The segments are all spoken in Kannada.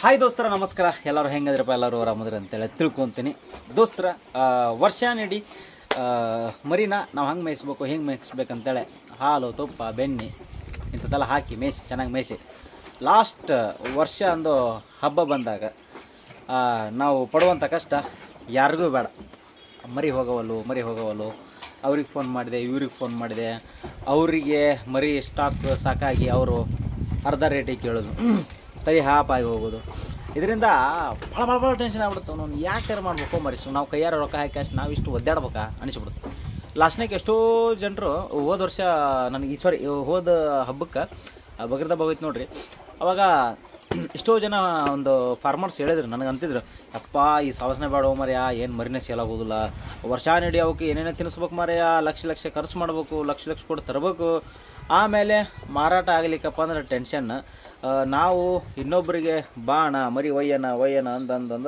ಹಾಯ್ ದೋಸ್ತರ ನಮಸ್ಕಾರ ಎಲ್ಲರೂ ಹೆಂಗದ್ರಪ್ಪ ಎಲ್ಲರೂ ಆರಾಮದ್ರಿ ಅಂತೇಳಿ ತಿಳ್ಕೊತೀನಿ ದೋಸ್ತರ ಆ, ವರ್ಷ ನೀಡಿ ಆ, ಮರಿನ ನಾವು ಹಂಗೆ ಮೇಯಿಸ್ಬೇಕು ಹಿಂಗೆ ಮೇಯಿಸ್ಬೇಕಂತೇಳಿ ಹಾಲು ತುಪ್ಪ ಬೆಣ್ಣೆ ಇಂಥದ್ದೆಲ್ಲ ಹಾಕಿ ಮೇಯಿಸಿ ಚೆನ್ನಾಗಿ ಮೇಯಿಸಿ ಲಾಸ್ಟ್ ವರ್ಷ ಒಂದು ಹಬ್ಬ ಬಂದಾಗ ಆ, ನಾವು ಪಡುವಂಥ ಕಷ್ಟ ಯಾರಿಗೂ ಬೇಡ ಮರಿ ಹೋಗವಲ್ಲು ಮರಿ ಹೋಗವಲ್ಲು ಅವ್ರಿಗೆ ಫೋನ್ ಮಾಡಿದೆ ಇವ್ರಿಗೆ ಫೋನ್ ಮಾಡಿದೆ ಅವರಿಗೆ ಮರಿ ಸ್ಟಾಕ್ ಸಾಕಾಗಿ ಅವರು ಅರ್ಧ ರೇಟಿಗೆ ಕೇಳೋದು ತೈ ಹಾಪ್ ಆಗಿ ಹೋಗೋದು ಇದರಿಂದ ಭಾಳ ಭಾಳ ಭಾಳ ಟೆನ್ಷನ್ ಆಗ್ಬಿಡುತ್ತೆ ನಾವು ಯಾಕೆ ಮಾಡಬೇಕು ಮರಿ ಸೊ ನಾವು ಕೈಯಾರ ರೊಕ್ಕ ಹಾಕಿ ಅಷ್ಟು ನಾವು ಇಷ್ಟು ಒದ್ದಾಡ್ಬೇಕಾ ಅನಿಸ್ಬಿಡುತ್ತೆ ಲಾಸ್ಟ್ನಾಗ ಎಷ್ಟೋ ಜನರು ಹೋದ ವರ್ಷ ನನಗೆ ಈ ಸಾರಿ ಹೋದ ಹಬ್ಬಕ್ಕೆ ಬಗ್ರದ ಹೋಗಿತ್ತು ನೋಡ್ರಿ ಅವಾಗ ಎಷ್ಟೋ ಜನ ಒಂದು ಫಾರ್ಮರ್ಸ್ ಹೇಳಿದ್ರು ನನಗೆ ಅಂತಿದ್ರು ಅಪ್ಪ ಈ ಸಾವಸನೆ ಬೇಡ ಮರ್ಯ ಏನು ಮರಿನೇ ಸೇಲ್ ಆಗೋದಿಲ್ಲ ವರ್ಷ ನೀಡಿ ಅವಕ್ಕೆ ಏನೇನೋ ತಿನ್ನಿಸ್ಬೇಕು ಮರ್ಯ ಲಕ್ಷ ಲಕ್ಷ ಖರ್ಚು ಮಾಡ್ಬೇಕು ಲಕ್ಷ ಲಕ್ಷ ಕೊಟ್ಟು ತರಬೇಕು ಆಮೇಲೆ ಮಾರಾಟ ಆಗಲಿಕ್ಕಪ್ಪ ಅಂದ್ರೆ ಟೆನ್ಷನ್ ನಾವು ಇನ್ನೊಬ್ಬರಿಗೆ ಬಾಣ ಮರಿ ಒಯ್ಯನ ಒಯ್ಯನ ಅಂದಂದಂದು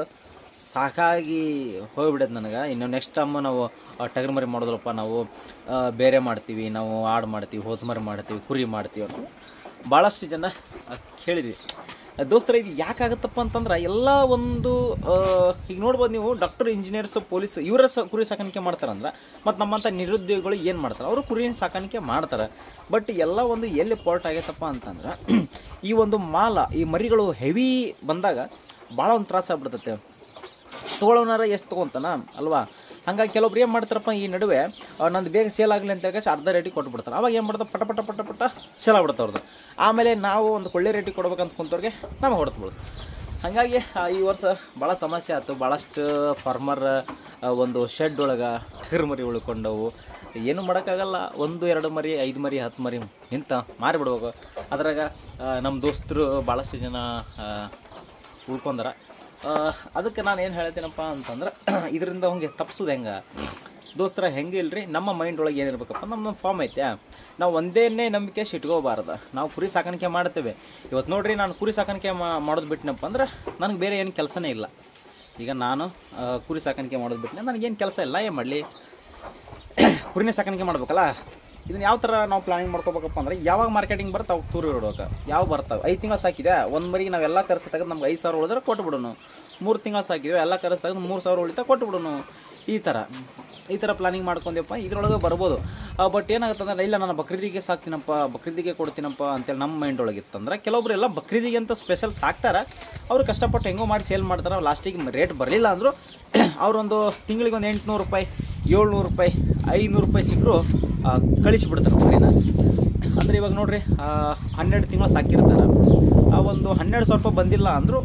ಸಾಕಾಗಿ ಹೋಗ್ಬಿಡೈತೆ ನನಗೆ ಇನ್ನು ನೆಕ್ಸ್ಟ್ ಟೈಮ್ ನಾವು ಟಗರ್ ಮರಿ ಮಾಡೋದ್ರಪ್ಪ ನಾವು ಆ, ಬೇರೆ ಮಾಡ್ತೀವಿ ನಾವು ಆಡು ಮಾಡ್ತೀವಿ ಹೋದ್ಮರಿ ಮಾಡ್ತೀವಿ ಕುರಿ ಮಾಡ್ತೀವಿ ನಾವು ಭಾಳಷ್ಟು ಜನ ಆ, ಕೇಳಿದ್ವಿ ಆ, ದೋಸ್ತರ ಇದು ಯಾಕಾಗತ್ತಪ್ಪ ಅಂತಂದ್ರೆ ಎಲ್ಲ ಒಂದು ಆ, ಈಗ ನೋಡ್ಬೋದು ನೀವು ಡಾಕ್ಟರ್ ಇಂಜಿನಿಯರ್ಸ್ ಪೊಲೀಸ್ ಇವರ ಸ ಕುರಿ ಸಾಕಾಣಿಕೆ ಮಾಡ್ತಾರಂದ್ರೆ ಮತ್ತು ನಮ್ಮಂಥ ನಿರುದ್ಯೋಗಿಗಳು ಏನು ಮಾಡ್ತಾರೆ ಅವರು ಕುರಿ ಸಾಕಾಣಿಕೆ ಮಾಡ್ತಾರೆ ಬಟ್ ಎಲ್ಲ ಒಂದು ಎಲ್ಲಿ ಪೋರ್ಟ್ ಆಗೈತಪ್ಪ ಅಂತಂದ್ರೆ ಈ ಒಂದು ಮಾಲ ಈ ಮರಿಗಳು ಹೆವಿ ಬಂದಾಗ ಭಾಳ ಒಂದು ತ್ರಾಸ ಆಗ್ಬಿಡ್ತೈತೆ ತೊಗೊಳೋನಾರ ಎಷ್ಟು ತೊಗೊತಾನ ಅಲ್ವಾ ಹಂಗಾಗಿ ಕೆಲವೊಬ್ರು ಏನು ಮಾಡ್ತಾರಪ್ಪ ಈ ನಡುವೆ ಆ, ನಂದು ಬೇಗ ಸೇಲ್ ಆಗಲಿ ಅಂತ ಹೇಳಿ ಅರ್ಧ ರೇಟಿಗೆ ಕೊಟ್ಬಿಡ್ತಾರೆ ಅವಾಗ ಏನು ಮಾಡ್ತಾರೆ ಪಟ ಪಟ ಪಟ ಪಟ ಸೇಲ್ ಆಗ್ಬಿಡುತ್ತೆ ಅವ್ರದ್ದು ಆಮೇಲೆ ನಾವು ಒಂದು ಒಳ್ಳೆ ರೇಟಿಗೆ ಕೊಡ್ಬೇಕಂತ ಕುಂತವ್ರಿಗೆ ನಮಗೆ ಹೊಡೆದ್ಬಿಡುದು ಹಾಗಾಗಿ ಆ, ಈ ವರ್ಷ ಭಾಳ ಸಮಸ್ಯೆ ಆಯ್ತು ಭಾಳಷ್ಟು ಫಾರ್ಮರ್ ಒಂದು ಶೆಡ್ ಒಳಗೆ ಟಗರ್ ಮರಿ ಉಳ್ಕೊಂಡವು ಏನು ಮಾಡೋಕ್ಕಾಗಲ್ಲ ಒಂದು ಎರಡು ಮರಿ ಐದು ಮರಿ ಹತ್ತು ಮರಿ ನಿಂತ ಮಾರಿಬಿಡ್ಬೇಕು ಅದ್ರಾಗ ಆ, ನಮ್ಮ ದೋಸ್ತರು ಭಾಳಷ್ಟು ಜನ ಆ, ಉಳ್ಕೊಂಡಾರ ಆ, ಅದಕ್ಕೆ ನಾನು ಏನು ಹೇಳ್ತೀನಪ್ಪ ಅಂತಂದ್ರೆ ಇದರಿಂದ ಅವ್ಗೆ ತಪ್ಸೋದು ಹೆಂಗೆ ದೋಸ್ತರ ಹೆಂಗೆ ಇಲ್ರಿ ನಮ್ಮ ಮೈಂಡ್ ಒಳಗೆ ಏನಿರ್ಬೇಕಪ್ಪ ನಮ್ಮ ಫಾರ್ಮ್ ಐತೆ ನಾವು ಒಂದೇನೇ ನಂಬಿಕೆ ಇಟ್ಕೋಬಾರ್ದು ನಾವು ಕುರಿ ಸಾಕಾಣಿಕೆ ಮಾಡ್ತೇವೆ ಇವತ್ತು ನೋಡ್ರಿ ನಾನು ಕುರಿ ಸಾಕಾಣಿಕೆ ಮಾ- ಮಾಡೋದು ಬಿಟ್ಟಿನಪ್ಪ ಅಂದ್ರೆ ನನಗೆ ಬೇರೆ ಏನು ಕೆಲಸನೇ ಇಲ್ಲ ಈಗ ನಾನು ಆ, ಕುರಿ ಸಾಕಾಣಿಕೆ ಮಾಡೋದು ಬಿಟ್ಟನೆ ನನಗೇನು ಕೆಲಸ ಇಲ್ಲ ಏನು ಮಾಡಲಿ ಕುರಿನೇ ಸಾಕಾಣಿಕೆ ಮಾಡ್ಬೇಕಲ್ಲ ಇದನ್ನ ಯಾವ ಥರ ನಾವು ಪ್ಲಾನಿಂಗ್ ಮಾಡ್ಕೋಬೇಕಪ್ಪ ಅಂದ್ರೆ ಯಾವಾಗ ಮಾರ್ಕೆಟಿಂಗ್ ಬರುತ್ತೆ ಅವಾಗ ತೂರು ಇಡ್ಬೇಕು ಯಾವ ಬರ್ತಾವೆ ಐದು ತಿಂಗಳು ಸಾಕಿದೆ ಒಂದು ಮರಿಗೆ ನಾವೆಲ್ಲ ಖರ್ಚು ತೆಗೆದು ನಮ್ಗೆ ಐದು ಸಾವಿರ ಉಳಿದ್ರೆ ಕೊಟ್ಟು ಬಿಡೋನು ಮೂರು ತಿಂಗಳು ಸಾಕಿದ್ವಿ ಎಲ್ಲ ಖರ್ಚು ತೆಗೆದು ಮೂರು ಸಾವಿರ ಉಳಿತಾ ಕೊಟ್ಟು ಬಿಡೋನು ಈ ಥರ ಈ ಥರ ಪ್ಲಾನಿಂಗ್ ಮಾಡ್ಕೊಂಡ್ಯಪ್ಪ ಇದ್ರೊಳಗೆ ಬರ್ಬೋದು ಬಟ್ ಏನಾಗುತ್ತೆ ಅಂದ್ರೆ ಇಲ್ಲ ನಾನು ಬಕ್ರೀದಿಗೆ ಸಾಕ್ತೀನಪ್ಪ ಬಕ್ರೀದಿಗೆ ಕೊಡ್ತೀನಪ್ಪ ಅಂತೇಳಿ ನಮ್ಮ ಮೈಂಡ್ ಒಳಗೆ ಇತ್ತಂದ್ರೆ ಕೆಲವೊಬ್ರು ಎಲ್ಲ ಬಕ್ರೀದಿಗೆ ಅಂತ ಸ್ಪೆಷಲ್ ಸಾಕ್ತಾರೆ ಅವರು ಕಷ್ಟಪಟ್ಟು ಹೆಂಗೋ ಮಾಡಿ ಸೇಲ್ ಮಾಡ್ತಾರೆ ಲಾಸ್ಟಿಗೆ ರೇಟ್ ಬರಲಿಲ್ಲ ಅಂದರೂ ಅವರೊಂದು ತಿಂಗಳಿಗೆ ಒಂದು ಎಂಟುನೂರು ರೂಪಾಯಿ ಏಳ್ನೂರು ರೂಪಾಯಿ ಐನೂರು ರೂಪಾಯಿ ಸಿಕ್ಕರು ಕಳಿಸಿಬಿಡ್ತಾರೆ ಮರಿನ ಅಂದರೆ ಇವಾಗ ನೋಡ್ರಿ ಆ, ಹನ್ನೆರಡು ತಿಂಗಳು ಸಾಕಿರ್ತಾರೆ ಆ ಒಂದು ಹನ್ನೆರಡು ಸಾವಿರ ರೂಪಾಯಿ ಬಂದಿಲ್ಲ ಅಂದರೂ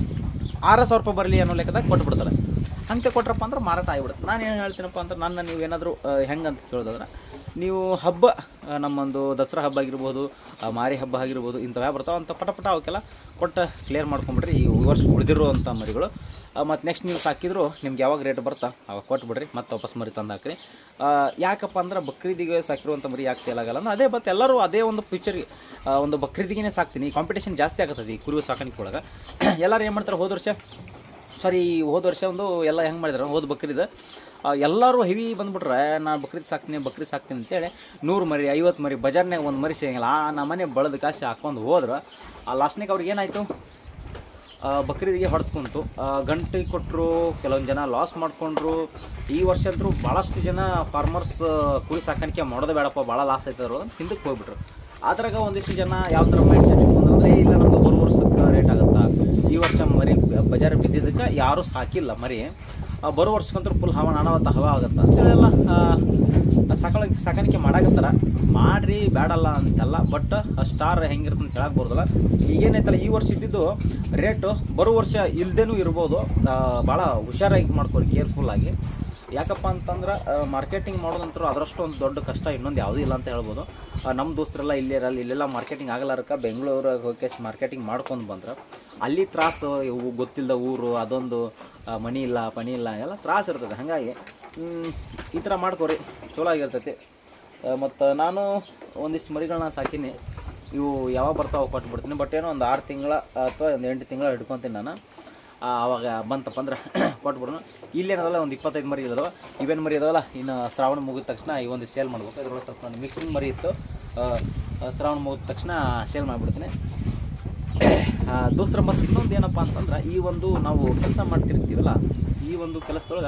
ಆರು ಸಾವಿರ ರೂಪಾಯಿ ಬರಲಿ ಅನ್ನೋ ಲೆಕ್ಕದಾಗ ಕೊಟ್ಬಿಡ್ತಾರೆ ಹಂಗೆ ಕೊಟ್ರಪ್ಪ ಅಂದ್ರೆ ಮಾರಾಟ ಆಗಿಬಿಡುತ್ತೆ ನಾನು ಏನು ಹೇಳ್ತೀನಪ್ಪ ಅಂದ್ರೆ ನನ್ನ ನೀವೇನಾದರೂ ಹೆಂಗೆ ಅಂತ ಕೇಳೋದಾದ್ರೆ ನೀವು ಹಬ್ಬ ಆ, ನಮ್ಮೊಂದು ದಸರಾ ಹಬ್ಬ ಆಗಿರ್ಬೋದು ಆ, ಮಾರಿ ಹಬ್ಬ ಆಗಿರ್ಬೋದು ಇಂಥವು ಯಾವ ಬರ್ತಾವೆ ಅಂತ ಪಟ ಪಟ ಅವಕ್ಕೆಲ್ಲ ಕೊಟ್ಟು ಕ್ಲಿಯರ್ ಮಾಡ್ಕೊಂಬಿಡ್ರಿ ಈ ವರ್ಷ ಉಳಿದಿರುವಂಥ ಮರಿಗಳು ಮತ್ತು ನೆಕ್ಸ್ಟ್ ನೀವು ಸಾಕಿದ್ರು ನಿಮ್ಗೆ ಯಾವಾಗ ರೇಟ್ ಬರ್ತಾ ಅವಾಗ ಕೊಟ್ಬಿಡ್ರಿ ಮತ್ತೆ ವಾಪಸ್ ಮರಿ ತಂದು ಹಾಕ್ರಿ ಆ, ಯಾಕಪ್ಪ ಅಂದ್ರೆ ಬಕ್ರೀದಿಗೆ ಸಾಕಿರುವಂಥ ಮರಿ ಯಾಕೆ ಸೇಲ್ ಆಗಲ್ಲ ಅಂದ್ರೆ ಅದೇ ಬಟ್ ಎಲ್ಲರೂ ಅದೇ ಒಂದು ಫ್ಯೂಚರ್ಗೆ ಒಂದು ಬಕ್ರೀದಿಗೆ ಸಾಕ್ತೀನಿ ಕಾಂಪಿಟೇಷನ್ ಜಾಸ್ತಿ ಆಗ್ತದೆ ಈ ಕುರಿ ಸಾಕಾಣಿಕೆ ಒಳಗೆ ಎಲ್ಲರೂ ಏನು ಮಾಡ್ತಾರೆ ಹೋದ ವರ್ಷ ಸಾರಿ ಹೋದ ವರ್ಷ ಒಂದು ಎಲ್ಲ ಹೆಂಗೆ ಮಾಡಿದ್ರು ಹೋದ ಬಕ್ರೀದ್ ಆ, ಎಲ್ಲರೂ ಹೆವಿ ಬಂದ್ಬಿಟ್ರೆ ನಾನು ಬಕ್ರೀದ್ ಸಾಕ್ತೀನಿ ಬಕ್ರೀದ್ ಸಾಕ್ತೀನಿ ಅಂತೇಳಿ ನೂರು ಮರಿ ಐವತ್ತು ಮರಿ ಬಜಾರ್ನಾಗ ಒಂದು ಮರಿ ಸಿಗಂಗಿಲ್ಲ ಆ ನಮ್ಮನೆ ಬಳದ ಕಾಸು ಹಾಕ್ಕೊಂಡು ಹೋದ್ರೆ ಆ ಲಾಸ್ಟ್ನಾಗ ಅವ್ರಿಗೆ ಏನಾಯಿತು ಬಕ್ರೀದಿಗೆ ಹೊಡೆದು ಕುಂತು ಗಂಟೆಗೆ ಕೊಟ್ಟರು ಕೆಲವೊಂದು ಜನ ಲಾಸ್ ಮಾಡಿಕೊಂಡ್ರು ಈ ವರ್ಷ ಅಂತೂ ಭಾಳಷ್ಟು ಜನ ಫಾರ್ಮರ್ಸ್ ಕುರಿ ಸಾಕಾಣಿಕೆ ಮಾಡೋದು ಬೇಡಪ್ಪ ಭಾಳ ಲಾಸ್ ಆಯ್ತದ್ರು ಹಿಂದಕ್ಕೆ ಹೋಗ್ಬಿಟ್ರು ಅದ್ರಾಗ ಒಂದಿಷ್ಟು ಜನ ಯಾವ ಥರ ಮೈಂಡ್ ಸೆಟ್ ಇಟ್ಕೊಂಡ್ರೆ ಇಲ್ಲ ನಮ್ದು ಬರೋ ವರ್ಷಕ್ಕೆ ರೇಟ್ ಆಗುತ್ತಾ ಈ ವರ್ಷ ಮರಿ ಬಜಾರ್ ಬಿದ್ದಿದ್ದಕ್ಕೆ ಯಾರೂ ಸಾಕಿಲ್ಲ ಮರಿ ಆ, ಬರೋ ವರ್ಷಕ್ಕಂತೂ ಫುಲ್ ಹವ ಅನಾವತ್ತ ಹವ ಆಗುತ್ತೆ ಅಂತೇಳೆಲ್ಲ ಸಾಕಳ ಸಾಕಾಣಿಕೆ ಮಾಡಾಕತ್ತಾರ ಮಾಡ್ರಿ ಬೇಡಲ್ಲ ಅಂತಲ್ಲ ಬಟ್ ಸ್ಟಾರ್ ಹೆಂಗಿರುತ್ತೆ ಅಂತ ಹೇಳಕ್ ಬರೋದಲ್ಲ ಈಗೇನೈತಲ್ಲ ಈ ವರ್ಷ ಇದ್ದಿದ್ದು ರೇಟು ಬರೋ ವರ್ಷ ಇಲ್ದೇನೂ ಇರ್ಬೋದು ಭಾಳ ಹುಷಾರಾಗಿ ಮಾಡ್ಕೊರಿ ಕೇರ್ಫುಲ್ಲಾಗಿ ಯಾಕಪ್ಪ ಅಂತಂದ್ರೆ ಮಾರ್ಕೆಟಿಂಗ್ ಮಾಡೋದಂತರೂ ಅದರಷ್ಟು ಒಂದು ದೊಡ್ಡ ಕಷ್ಟ ಇನ್ನೊಂದು ಯಾವುದೂ ಇಲ್ಲ ಅಂತ ಹೇಳ್ಬೋದು ಆ, ನಮ್ಮ ದೋಸ್ತರೆಲ್ಲ ಇಲ್ಲೇ ಇರಲ್ಲ ಇಲ್ಲೆಲ್ಲ ಮಾರ್ಕೆಟಿಂಗ್ ಆಗಲಾರಕ ಬೆಂಗಳೂರಾಗ ಹೋಗಿ ಮಾರ್ಕೆಟಿಂಗ್ ಮಾಡ್ಕೊಂಡು ಬಂದ್ರೆ ಅಲ್ಲಿ ತ್ರಾಸು ಇವು ಗೊತ್ತಿಲ್ಲದ ಊರು ಅದೊಂದು ಆ, ಮನಿ ಇಲ್ಲ ಪನಿ ಇಲ್ಲ ಎಲ್ಲ ತ್ರಾಸ ಇರ್ತದೆ ಹಾಗಾಗಿ ಮ್, ಈ ಥರ ಮಾಡ್ಕೊರಿ ಚಲೋ ಆಗಿರ್ತೈತಿ ಮತ್ತು ನಾನು ಒಂದಿಷ್ಟು ಮರಿಗಳನ್ನ ಸಾಕೀನಿ ಇವು ಯಾವಾಗ ಬರ್ತಾವೆ ಕೊಟ್ಬಿಡ್ತೀನಿ ಬಟ್ ಏನೋ ಒಂದು ಆರು ತಿಂಗಳ ಅಥವಾ ಒಂದು ಎಂಟು ತಿಂಗಳ ಹಿಡ್ಕೊತೀನಿ ನಾನು ಆ, ಅವಾಗ ಬಂತಪ್ಪ ಅಂದ್ರೆ ಕೊಟ್ಬಿಡೋಣ ಇಲ್ಲೇನದಲ್ಲ ಒಂದು ಇಪ್ಪತ್ತೈದು ಮರಿ ಇದಾವೆ ಇವೇನು ಮರಿ ಇದಾವಲ್ಲ ಇನ್ನು ಶ್ರಾವಣ ಮುಗಿದ ತಕ್ಷಣ ಈ ಒಂದು ಸೇಲ್ ಮಾಡ್ಬೇಕು ಇದ್ರೊಳಗೆ ಸ್ವಲ್ಪ ಮಿಕ್ಸಿಂಗ್ ಮರಿ ಇತ್ತು ಆ, ಆ, ಶ್ರಾವಣ ಮುಗಿದ ತಕ್ಷಣ ಸೇಲ್ ಮಾಡಿಬಿಡ್ತೀನಿ ದೋಸ್ತರ ಮತ್ತು ಇನ್ನೊಂದು ಏನಪ್ಪ ಅಂತಂದ್ರೆ ಈ ಒಂದು ನಾವು ಕೆಲಸ ಮಾಡ್ತಿರ್ತೀವಲ್ಲ ಈ ಒಂದು ಕೆಲಸದೊಳಗೆ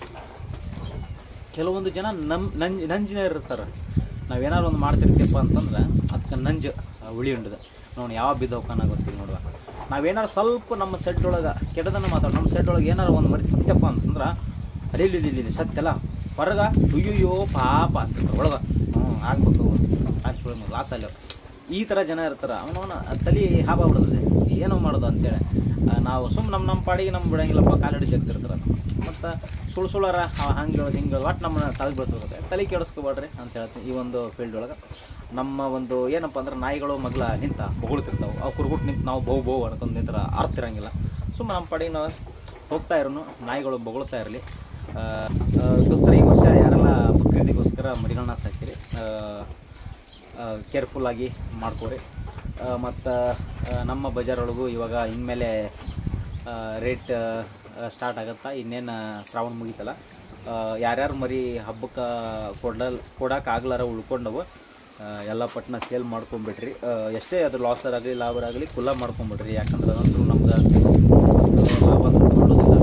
ಕೆಲವೊಂದು ಜನ ನಮ್ ನಂಜ್ ನಂಜಿನ ಇರ್ತಾರೆ ನಾವೇನಾದ್ರು ಒಂದು ಮಾಡ್ತಿರ್ತೀವಪ್ಪ ಅಂತಂದ್ರೆ ಅದಕ್ಕೆ ನಂಜು ಆ, ಉಳಿ ಉಂಡದ ನೋಡಿ ಯಾವ ಬಿದ್ದವಕ್ಕನ್ನ ಗೊತ್ತಿಲ್ಲ ನೋಡುವ ನಾವೇನಾರು ಸ್ವಲ್ಪ ನಮ್ಮ ಸೆಡ್ ಒಳಗೆ ಕೆಟ್ಟದನ್ನು ಮಾತಾಡೋ ನಮ್ಮ ಸೆಡ್ ಒಳಗೆ ಏನಾರು ಒಂದು ಮರಿ ಸತ್ಯಪ್ಪ ಅಂತಂದ್ರೆ ಅಲ್ಲಿ ಇಲ್ಲಿ ಇಲ್ಲಿ ಸತ್ಯಲ್ಲ ಹೊರಗ ಅಯ್ಯಯ್ಯೋ ಪಾಪ ಅಂತ ಒಳಗೆ ಹ್ಞೂ ಆಗ್ಬೇಕು ಹಾಕಿ ಲಾಸ್ ಅಲ್ಲಿ ಈ ಥರ ಜನ ಇರ್ತಾರೆ ಅವನವನ ತಲೆ ಹಾಬ ಬಿಡ್ತದೆ ಏನೋ ಮಾಡೋದು ಅಂತೇಳಿ ಆ, ನಾವು ಸುಮ್ಮನೆ ನಮ್ಮ ನಮ್ಮ ಪಾಡಿಗೆ ನಮ್ಮ ಬಿಡಂಗಿಲ್ಲಪ್ಪ ಕಾಲಡಿ ಜಗ್ತಿರ್ತಾರೆ ಮತ್ತು ಸುಳ್ಳು ಸುಳ್ಳಾರ ಹಂಗೆ ಹೇಳೋದು ಹಿಂಗೆ ಹೇಳೋದು ಒಟ್ಟು ನಮ್ಮನ್ನ ತಲೆ ಬೆಳೆಸೋಗುತ್ತೆ ತಲೆ ಕೆಡಿಸ್ಕೋಬೇಡ್ರಿ ಅಂತ ಹೇಳ್ತೀನಿ ಈ ಒಂದು ಫೀಲ್ಡ್ ಒಳಗೆ ನಮ್ಮ ಒಂದು ಏನಪ್ಪ ಅಂದ್ರೆ ನಾಯಿಗಳು ಮಗ್ಲ ನಿಂತ ಬೊಗಳ್ತಿರ್ತಾವೆ ಅವು ಕುರುಗುಟ್ಟು ನಿಂತು ನಾವು ಬಹು ಬಹು ಅನ್ಕೊಂಡು ನಿಂತರ ಅರ್ಥ ಇರಂಗಿಲ್ಲ ಸುಮ್ಮನೆ ನಮ್ಮ ಪಾಡಿಗೆ ನಾವು ಹೋಗ್ತಾ ಇರೋನು ನಾಯಿಗಳು ಬೊಗಳ್ತಾ ಇರಲಿ ದೋಸ್ತರ ಈ ವರ್ಷ ಯಾರೆಲ್ಲ ಬಕ್ರೀದಿಗೋಸ್ಕರ ಮರಿಗಳನ್ನ ಸಾಕಿರಿ ಕೇರ್ಫುಲ್ಲಾಗಿ ಮಾಡ್ಕೊರಿ ಮತ್ತು ನಮ್ಮ ಬಜಾರೊಳಗೂ ಇವಾಗ ಇನ್ಮೇಲೆ ರೇಟ್ ಸ್ಟಾರ್ಟ್ ಆಗುತ್ತಾ ಇನ್ನೇನು ಶ್ರಾವಣ ಮುಗೀತಲ್ಲ ಆ, ಯಾರ್ಯಾರು ಮರಿ ಹಬ್ಬಕ್ಕೆ ಕೊಡಲ್ ಕೊಡಕ್ಕೆ ಆಗ್ಲಾರ ಉಳ್ಕೊಂಡವು ಆ, ಎಲ್ಲ ಪಟ್ನ ಸೇಲ್ ಮಾಡ್ಕೊಂಬಿಡ್ರಿ ಆ, ಎಷ್ಟೇ ಅದು ಲಾಸ್ ಆಗಲಿ ಲಾಭ ಆಗಲಿ ಕುಲ್ಲ ಮಾಡ್ಕೊಂಬಿಡ್ರಿ ಯಾಕಂದ್ರೆ ಅದಂತೂ ನಮ್ಗೆ ಲಾಭ ಅಂತೂ ಕೊಡೋದಿಲ್ಲ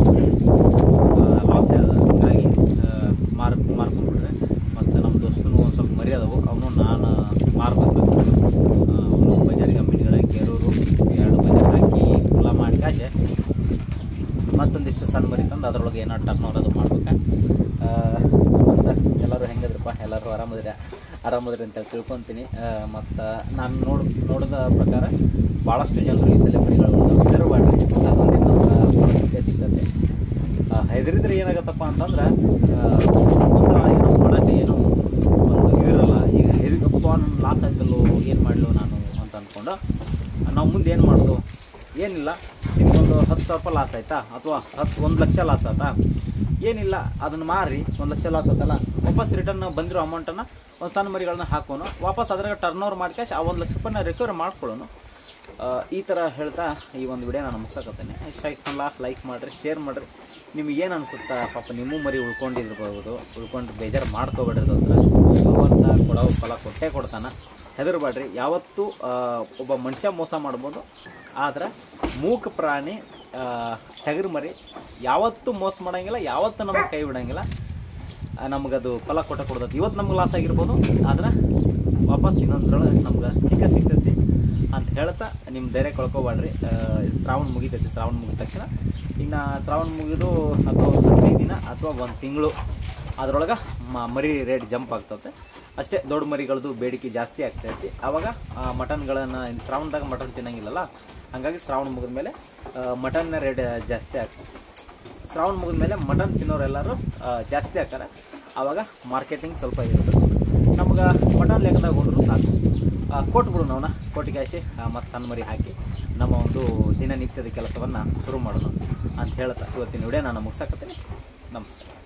ಲಾಸ್ ಅದ ಹಂಗಾಗಿ ಮಾರ್ ಮಾರ್ಕೊಂಡ್ಬಿಟ್ರೆ ಮತ್ತು ನಮ್ಮ ದೋಸ್ತನು ಒಂದು ಸ್ವಲ್ಪ ಮರಿ ಅದಾವು ಅವನು ನಾನು ಮಾರ್ಬೇಕು ಅವನು ಬಜಾರಿಗೆ ಮಿಡಿಗಳ ಕೇರೂರು ಎರಡು ಬಜಾರ್ ಹಾಕಿ ಕುಲ ಮಾಡಿ ಕಾಸೆ ಮತ್ತೊಂದಿಷ್ಟು ಸಣ್ಣ ಮರಿ ತಂದು ಅದ್ರೊಳಗೆ ಏನೋ ಟರ್ನ್ ಓವರ್ ಅದು ಮಾಡ್ಬೇಕು ಮತ್ತು ಎಲ್ಲರೂ ಹೆಂಗದ್ರಪ್ಪ ಎಲ್ಲರೂ ಆರಾಮದಿರ ಆರಾಮದ್ರಿ ಅಂತ ತಿಳ್ಕೊತೀನಿ ಮತ್ತು ನಾನು ನೋಡ್ ನೋಡಿದ ಪ್ರಕಾರ ಭಾಳಷ್ಟು ಜನರು ಈ ಸಲ ಮರಿಗಳು ಹೆದರಬಾಡ್ರಿ ಅದೊಂದು ನಮ್ಗೆ ಸಿಗ್ತದೆ ಹೆದರಿದ್ರೆ ಏನಾಗತ್ತಪ್ಪ ಅಂತಂದ್ರೆ ಆ, ಒಂಥರ ಏನೋ ಮಾಡೋಕ್ಕೆ ಏನೋ ಒಂದು ಇದಿರಲ್ಲ ಈಗ ಹೆದರಿಕಪ್ಪ ನನ್ನ ಲಾಸ್ ಆಯ್ತಲ್ಲೋ ಏನು ಮಾಡಲು ನಾನು ಅಂತ ಅಂದ್ಕೊಂಡು ನಾವು ಮುಂದೆ ಏನು ಮಾಡೋದು ಏನಿಲ್ಲ ನಿಮ್ಗೊಂದು ಹತ್ತು ಸಾವಿರ ರೂಪಾಯಿ ಲಾಸ್ ಆಯ್ತಾ ಅಥವಾ ಹತ್ತು ಒಂದು ಲಕ್ಷ ಲಾಸ್ ಆಯ್ತಾ ಏನಿಲ್ಲ ಅದನ್ನು ಮಾರಿ ಒಂದು ಲಕ್ಷ ಲಾಸ್ ಆಯ್ತಲ್ಲ ವಾಪಸ್ ರಿಟರ್ನ್ ಬಂದಿರೋ ಅಮೌಂಟನ್ನು ಒಂದು ಸಣ್ಣ ಮರಿಗಳನ್ನ ಹಾಕೋನು ವಾಪಸ್ ಅದ್ರಾಗ ಟರ್ನ್ ಓವರ್ ಮಾಡಿ ಕ್ಯಾಶ್ ಆ ಒಂದು ಲಕ್ಷ ರೂಪಾಯಿನ ರಿಕವರ್ ಮಾಡ್ಕೊಳ್ಳೋನು ಆ, ಈ ಥರ ಹೇಳ್ತಾ ಈ ಒಂದು ವಿಡಿಯೋ ನಾನು ಮುಗ್ಸಕತ್ತೇನೆ ಇಷ್ಟ ಆಯ್ತಲ್ಲ ಲೈಕ್ ಮಾಡಿರಿ ಶೇರ್ ಮಾಡಿರಿ ನಿಮ್ಗೆ ಏನು ಅನಿಸುತ್ತಾ ಪಾಪ ನಿಮ್ಮ ಮರಿ ಉಳ್ಕೊಂಡಿರ್ಬೋದು ಉಳ್ಕೊಂಡು ಬೇಜಾರು ಮಾಡ್ಕೋಬೇಡ್ರಿ ದೋಸ್ತರ ಭಗವಂತ ಕೊಡೋ ಫಲ ಕೊಟ್ಟೇ ಕೊಡ್ತಾನೆ ಹೆದರ್ಬೇಡ್ರಿ ಯಾವತ್ತೂ ಆ, ಒಬ್ಬ ಮನುಷ್ಯ ಮೋಸ ಮಾಡ್ಬೋದು ಆದ್ರೆ ಮೂಕ ಪ್ರಾಣಿ ಟಗರು ಮರಿ ಯಾವತ್ತೂ ಮೋಸ ಮಾಡಂಗಿಲ್ಲ ಯಾವತ್ತೂ ನಮಗೆ ಕೈ ಬಿಡಂಗಿಲ್ಲ ಆ, ನಮಗದು ಫಲ ಕೊಟ್ಟ ಕೊಡ್ತೈತಿ ಇವತ್ತು ನಮ್ಗೆ ಲಾಸ್ ಆಗಿರ್ಬೋದು ಆದ್ರೆ ವಾಪಸ್ ಇನ್ನೊಂದ್ರೊಳಗೆ ನಮ್ಗೆ ಸಿಕ್ಕ ಸಿಗ್ತೈತಿ ಅಂತ ಹೇಳ್ತಾ ನಿಮ್ಮ ಧೈರ್ಯ ಕಳ್ಕೊಬೇಡ್ರಿ ಆ, ಶ್ರಾವಣ ಮುಗಿತೈತಿ ಶ್ರಾವಣ ಮುಗಿದ ತಕ್ಷಣ ಇನ್ನು ಶ್ರಾವಣ ಮುಗಿದು ಅಥವಾ ಒಂದು ಹದಿನೈದು ದಿನ ಅಥವಾ ಒಂದು ತಿಂಗಳು ಅದ್ರೊಳಗೆ ಮ- ಮರಿ ರೇಟ್ ಜಂಪ್ ಆಗ್ತದೆ ಅಷ್ಟೇ ದೊಡ್ಡ ಮರಿಗಳದ್ದು ಬೇಡಿಕೆ ಜಾಸ್ತಿ ಆಗ್ತೈತಿ ಆವಾಗ ಮಟನ್ಗಳನ್ನು ಶ್ರಾವಣದಾಗ ಮಟನ್ ತಿನ್ನಂಗಿಲ್ಲಲ್ಲ ಹಾಗಾಗಿ ಶ್ರಾವಣ ಮುಗಿದ ಮೇಲೆ ಮಟನ್ನ ರೇಟ್ ಜಾಸ್ತಿ ಆಗ್ತದೆ ಶ್ರಾವಣ ಮುಗಿದ ಮೇಲೆ ಮಟನ್ ತಿನ್ನೋರೆಲ್ಲರೂ ಆ, ಜಾಸ್ತಿ ಹಾಕಾರ ಆವಾಗ ಮಾರ್ಕೆಟಿಂಗ್ ಸ್ವಲ್ಪ ಇರುತ್ತೆ ನಮ್ಗೆ ಮಟನ್ ಲೆಕ್ಕದಾಗ ಹೋದ್ರು ಸಾಕು ಆ, ಕೊಟ್ಬಿಡು ನಾವನ್ನ ಕೋಟಿ ಕ್ಯಾಶಿ ಮತ್ತು ಸಣ್ಣ ಮರಿ ಹಾಕಿ ನಮ್ಮ ಒಂದು ದಿನನಿತ್ಯದ ಕೆಲಸವನ್ನು ಶುರು ಮಾಡೋಣ ಅಂತ ಹೇಳ್ತಾ ಇವತ್ತಿನ ವಿಡಿಯೋ ನಾನು ಮುಗಿಸಾಕತ್ತೀನಿ ನಮಸ್ಕಾರ